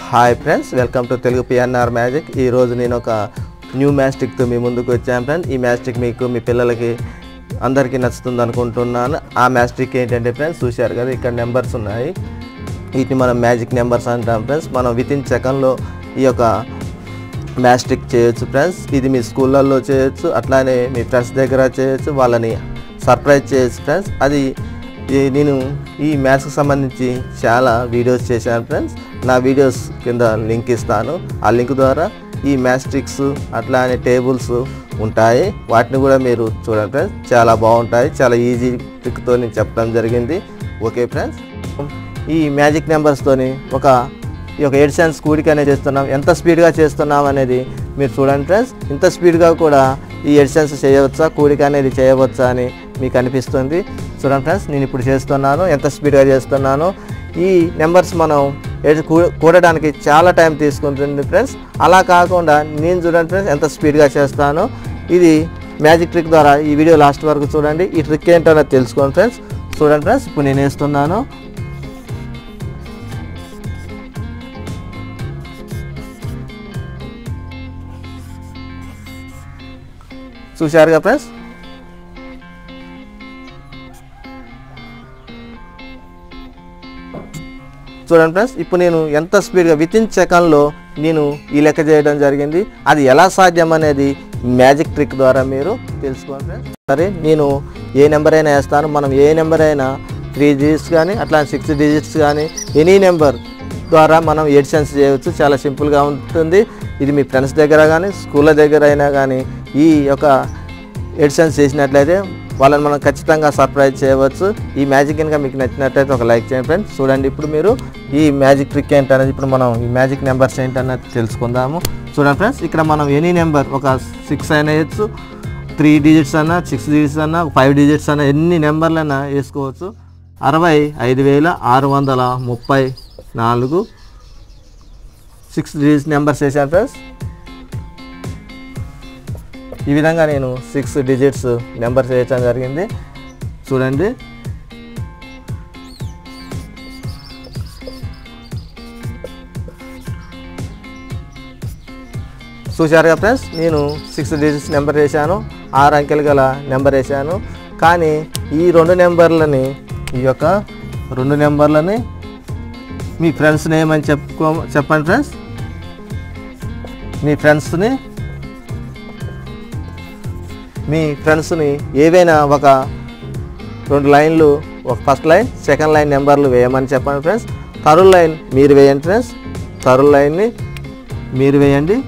hi friends welcome to Telugu PNR magic ఈరోజు నేను ఒక న్యూ మ్యాస్టిక్తో మీ ముందుకు వచ్చాను ఫ్రెండ్స్ ఈ మ్యాస్టిక్ మీకు మీ పిల్లలకి అందరికీ నచ్చుతుంది అనుకుంటున్నాను ఆ మ్యాస్టిక్ ఏంటంటే ఫ్రెండ్స్ చూశారు కదా ఇక్కడ నెంబర్స్ ఉన్నాయి వీటిని మనం మ్యాజిక్ నెంబర్స్ అంటాం ఫ్రెండ్స్ మనం విత్ ఇన్ సెకండ్లో ఈ యొక్క మ్యాస్టిక్ చేయొచ్చు ఫ్రెండ్స్ ఇది మీ స్కూళ్ళల్లో చేయొచ్చు అట్లానే మీ ఫ్రెండ్స్ దగ్గర చేయొచ్చు వాళ్ళని సర్ప్రైజ్ చేయొచ్చు ఫ్రెండ్స్ అది ఈ నేను ఈ మ్యాథ్స్కి సంబంధించి చాలా వీడియోస్ చేశాను ఫ్రెండ్స్ నా వీడియోస్ కింద లింక్ ఇస్తాను ఆ లింక్ ద్వారా ఈ మ్యాస్టిక్స్ అట్లానే టేబుల్స్ ఉంటాయి వాటిని కూడా మీరు చూడండి ఫ్రెండ్స్ చాలా బాగుంటాయి చాలా ఈజీ ట్రిక్తో నేను చెప్పడం జరిగింది ఓకే ఫ్రెండ్స్ ఈ మ్యాజిక్ నెంబర్స్తోని ఒక ఈ యొక్క ఎయిట్ సెన్స్ కూడిక అనేది చేస్తున్నాం ఎంత స్పీడ్గా చేస్తున్నాం అనేది మీరు చూడండి ఫ్రెండ్స్ ఇంత స్పీడ్గా కూడా ఈ ఎయిట్ సెన్స్ చేయవచ్చా కూడిక అనేది చేయవచ్చా అని మీకు అనిపిస్తుంది చూడండి ఫ్రెండ్స్ నేను ఇప్పుడు చేస్తున్నాను ఎంత స్పీడ్గా చేస్తున్నాను ఈ నెంబర్స్ మనం ఎడ్- కూ- కూడడానికి చాలా టైం తీసుకుంటుంది ఫ్రెండ్స్ అలా కాకుండా నేను చూడండి ఫ్రెండ్స్ ఎంత స్పీడ్గా చేస్తాను ఇది మ్యాజిక్ ట్రిక్ ద్వారా ఈ వీడియో లాస్ట్ వరకు చూడండి ఈ ట్రిక్ ఏంటో నాకు తెలుసుకోండి ఫ్రెండ్స్ చూడండి ఫ్రెండ్స్ ఇప్పుడు నేను వేస్తున్నాను చూశారుగా ఫ్రెండ్స్ చూడండి ఫ్రెండ్స్ ఇప్పుడు నేను ఎంత స్పీడ్గా విత్ ఇన్ సెకండ్లో నేను ఈ లెక్క చేయడం జరిగింది అది ఎలా సాధ్యం అనేది మ్యాజిక్ ట్రిక్ ద్వారా మీరు తెలుసుకోండి ఫ్రెండ్స్ సరే నేను ఏ నెంబర్ అయినా వేస్తాను మనం ఏ నెంబర్ అయినా త్రీ డిజిట్స్ కానీ అట్లా సిక్స్ డిజిట్స్ కానీ ఎనీ నెంబర్ ద్వారా మనం ఎడిషన్స్ చేయవచ్చు చాలా సింపుల్గా ఉంటుంది ఇది మీ ఫ్రెండ్స్ దగ్గర కానీ స్కూళ్ళ దగ్గర అయినా కానీ ఈ యొక్క ఎడిషన్స్ చేసినట్లయితే వాళ్ళని మనం ఖచ్చితంగా సర్ప్రైజ్ చేయవచ్చు ఈ మ్యాజిక్ కనుక మీకు నచ్చినట్లయితే ఒక లైక్ చేయండి ఫ్రెండ్స్ చూడండి ఇప్పుడు మీరు ఈ మ్యాజిక్ ట్రిక్ ఏంటనేది ఇప్పుడు మనం ఈ మ్యాజిక్ నెంబర్స్ ఏంటన్నది తెలుసుకుందాము చూడండి ఫ్రెండ్స్ ఇక్కడ మనం ఎనీ నెంబర్ ఒక సిక్స్ అయినా వేయచ్చు త్రీ డిజిట్స్ అన్నా సిక్స్ డిజిట్స్ అన్నా ఫైవ్ డిజిట్స్ అన్నా ఎన్ని నెంబర్లైనా వేసుకోవచ్చు అరవై ఐదు వేల ఆరు వందల ముప్పై నాలుగు సిక్స్ డిజిట్స్ నెంబర్స్ వేసాను ఫ్రెండ్స్ ఈ విధంగా నేను సిక్స్ డిజిట్స్ నెంబర్స్ వేయటం జరిగింది చూడండి చూశారుగా ఫ్రెండ్స్ నేను సిక్స్ డిజిట్స్ నెంబర్ వేసాను ఆరు అంకెలు గల నెంబర్ వేసాను కానీ ఈ రెండు నెంబర్లని ఈ యొక్క రెండు నెంబర్లని మీ ఫ్రెండ్స్ నేమ్ అని చెప్పుకో చెప్పండి ఫ్రెండ్స్ మీ ఫ్రెండ్స్ని మీ ఫ్రెండ్స్ని ఏవైనా ఒక రెండు లైన్లు ఒక ఫస్ట్ లైన్ సెకండ్ లైన్ నెంబర్లు వేయమని చెప్పండి ఫ్రెండ్స్ థర్డ్ లైన్ మీరు వేయండి ఫ్రెండ్స్ థర్డ్ లైన్ని మీరు వేయండి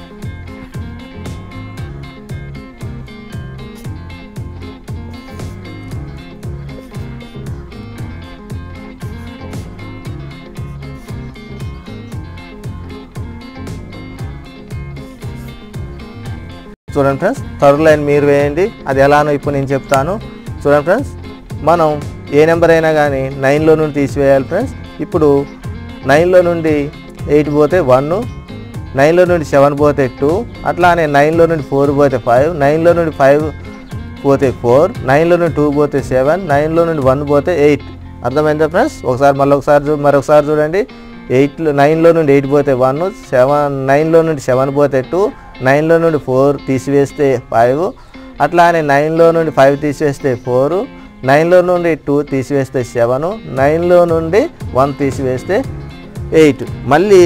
చూడండి ఫ్రెండ్స్ థర్డ్ లైన్ మీరు వేయండి అది ఎలానో ఇప్పుడు నేను చెప్తాను చూడండి ఫ్రెండ్స్ మనం ఏ నెంబర్ అయినా కానీ నైన్లో నుండి తీసివేయాలి ఫ్రెండ్స్ ఇప్పుడు నైన్లో నుండి ఎయిట్ పోతే వన్ నైన్లో నుండి సెవెన్ పోతే టూ అట్లానే నైన్లో నుండి ఫోర్ పోతే ఫైవ్ నైన్లో నుండి ఫైవ్ పోతే ఫోర్ నైన్లో నుండి టూ పోతే సెవెన్ నైన్లో నుండి వన్ పోతే ఎయిట్ అర్థమైందా ఫ్రెండ్స్ ఒకసారి మళ్ళీ ఒకసారి చూ మరొకసారి చూడండి ఎయిట్లో నైన్లో నుండి ఎయిట్ పోతే వన్ సెవెన్ నైన్లో నుండి సెవెన్ పోతే టూ నైన్లో నుండి ఫోర్ తీసివేస్తే ఫైవ్ అట్లానే నైన్లో నుండి ఫైవ్ తీసివేస్తే ఫోర్ నైన్లో నుండి టూ తీసివేస్తే సెవెన్ నైన్లో నుండి వన్ తీసివేస్తే ఎయిట్ మళ్ళీ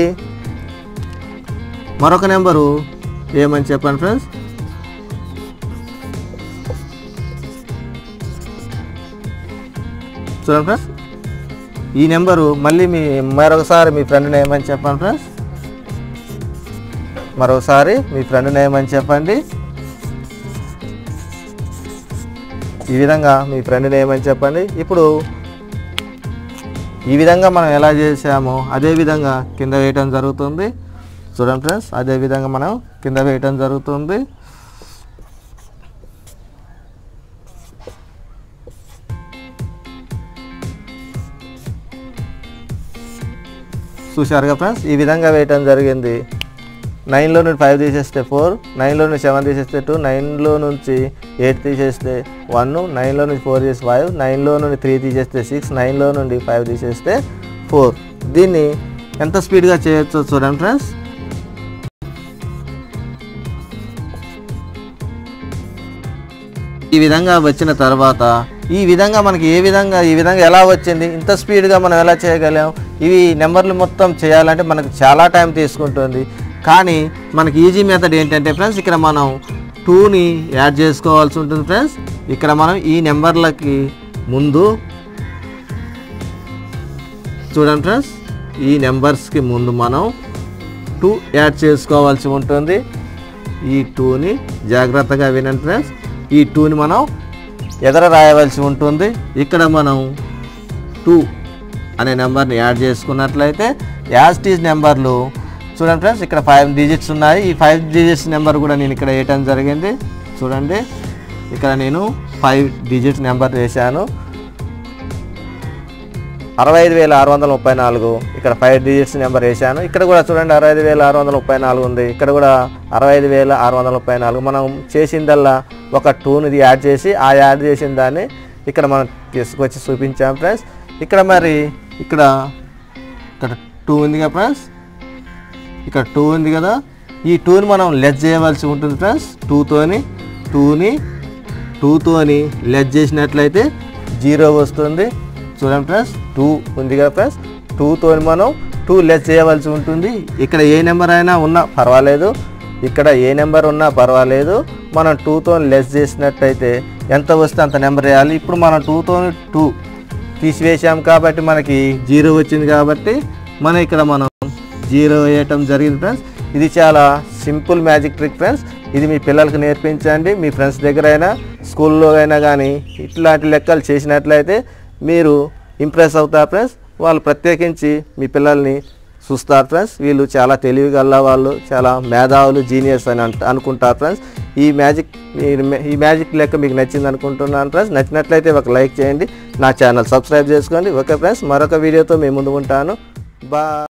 మరొక నెంబరు ఏమని చెప్పండి ఫ్రెండ్స్ చూడండి ఫ్రెండ్స్ ఈ నెంబరు మళ్ళీ మీ మరొకసారి మీ ఫ్రెండ్ నేమ్ అని చెప్పండి ఫ్రెండ్స్ మరొకసారి మీ ఫ్రెండ్ నేమ్ అని చెప్పండి ఈ విధంగా మీ ఫ్రెండ్ నేమ్ అని చెప్పండి ఇప్పుడు ఈ విధంగా మనం ఎలా చేసామో అదే విధంగా కింద వేయటం జరుగుతుంది చూడండి ఫ్రెండ్స్ అదే విధంగా మనం కింద వేయటం జరుగుతుంది చూశారుగా ఫ్రెండ్స్ ఈ విధంగా వేయటం జరిగింది నైన్లో నుండి ఫైవ్ తీసేస్తే ఫోర్ నైన్లో నుంచి సెవెన్ తీసేస్తే టూ నైన్లో నుంచి ఎయిట్ తీసేస్తే వన్ నైన్లో నుంచి ఫోర్ చేసి ఫైవ్ నైన్లో నుండి త్రీ తీసేస్తే సిక్స్ నైన్లో నుండి ఫైవ్ తీసేస్తే ఫోర్ దీన్ని ఎంత స్పీడ్గా చేయొచ్చో చూడండి ఫ్రెండ్స్ ఈ విధంగా వచ్చిన తర్వాత ఈ విధంగా మనకి ఏ విధంగా ఈ విధంగా ఎలా వచ్చింది ఇంత స్పీడ్గా మనం ఎలా చేయగలం ఇవి నెంబర్లు మొత్తం చేయాలంటే మనకు చాలా టైం తీసుకుంటుంది కానీ మనకి ఈజీ మెథడ్ ఏంటంటే ఫ్రెండ్స్ ఇక్కడ మనం టూని యాడ్ చేసుకోవాల్సి ఉంటుంది ఫ్రెండ్స్ ఇక్కడ మనం ఈ నెంబర్లకి ముందు చూడండి ఫ్రెండ్స్ ఈ నెంబర్స్కి ముందు మనం టూ యాడ్ చేసుకోవాల్సి ఉంటుంది ఈ టూని జాగ్రత్తగా వినండి ఫ్రెండ్స్ ఈ టూని మనం ఎదర రాయవలసి ఉంటుంది ఇక్కడ మనం టూ అనే నెంబర్ని యాడ్ చేసుకున్నట్లయితే యాస్టీస్ నెంబర్లు చూడండి ఫ్రెండ్స్ ఇక్కడ ఫైవ్ డిజిట్స్ ఉన్నాయి ఈ ఫైవ్ డిజిట్స్ నెంబర్ కూడా నేను ఇక్కడ వేయటం జరిగింది చూడండి ఇక్కడ నేను ఫైవ్ డిజిట్స్ నెంబర్ వేశాను అరవై ఐదు వేల ఆరు వందల ముప్పై నాలుగు ఇక్కడ ఫైవ్ డిజిట్స్ నెంబర్ వేసాను ఇక్కడ కూడా చూడండి అరవై ఐదు వేల ఆరు వందల ముప్పై నాలుగు ఉంది ఇక్కడ కూడా అరవై ఐదు వేల ఆరు వందల ముప్పై నాలుగు మనం చేసిందల్లా ఒక టూని యాడ్ చేసి ఆ యాడ్ చేసిన దాన్ని ఇక్కడ మనం తీసుకొచ్చి చూపించాం ఫ్రెండ్స్ ఇక్కడ మరి ఇక్కడ ఇక్కడ టూ ఉంది కదా ఫ్రెండ్స్ ఇక్కడ టూ ఉంది కదా ఈ టూని మనం లెస్ చేయవలసి ఉంటుంది ఫ్రెండ్స్ టూతోని టూని టూతోని లెస్ చేసినట్లయితే జీరో వస్తుంది చూడండి ఫ్రెండ్స్ టూ ఉంది కదా ఫ్రెండ్స్ టూతో మనం టూ లెస్ చేయవలసి ఉంటుంది ఇక్కడ ఏ నెంబర్ అయినా ఉన్నా పర్వాలేదు ఇక్కడ ఏ నెంబర్ ఉన్నా పర్వాలేదు మనం టూతో లెస్ చేసినట్టయితే ఎంత వస్తే అంత నెంబర్ వేయాలి ఇప్పుడు మనం టూతో టూ తీసివేసాం కాబట్టి మనకి జీరో వచ్చింది కాబట్టి మనం ఇక్కడ మనం జీరో వేయటం జరిగింది ఫ్రెండ్స్ ఇది చాలా సింపుల్ మ్యాజిక్ ట్రిక్ ఫ్రెండ్స్ ఇది మీ పిల్లలకు నేర్పించండి మీ ఫ్రెండ్స్ దగ్గర అయినా స్కూల్లో అయినా కానీ ఇట్లాంటి లెక్కలు చేసినట్లయితే మీరు ఇంప్రెస్ అవుతారు ఫ్రెండ్స్ వాళ్ళు ప్రత్యేకించి మీ పిల్లల్ని చూస్తారు ఫ్రెండ్స్ వీళ్ళు చాలా తెలివి గల వాళ్ళు చాలా మేధావులు జీనియస్ అని అంట అనుకుంటారు ఫ్రెండ్స్ ఈ మ్యాజిక్ ఈ- ఈ మ్యాజిక్ లెక్క మీకు నచ్చింది అనుకుంటున్నాను ఫ్రెండ్స్ నచ్చినట్లయితే ఒక లైక్ చేయండి నా ఛానల్ సబ్స్క్రైబ్ చేసుకోండి ఓకే ఫ్రెండ్స్ మరొక వీడియోతో మేము ముందు ఉంటాను బా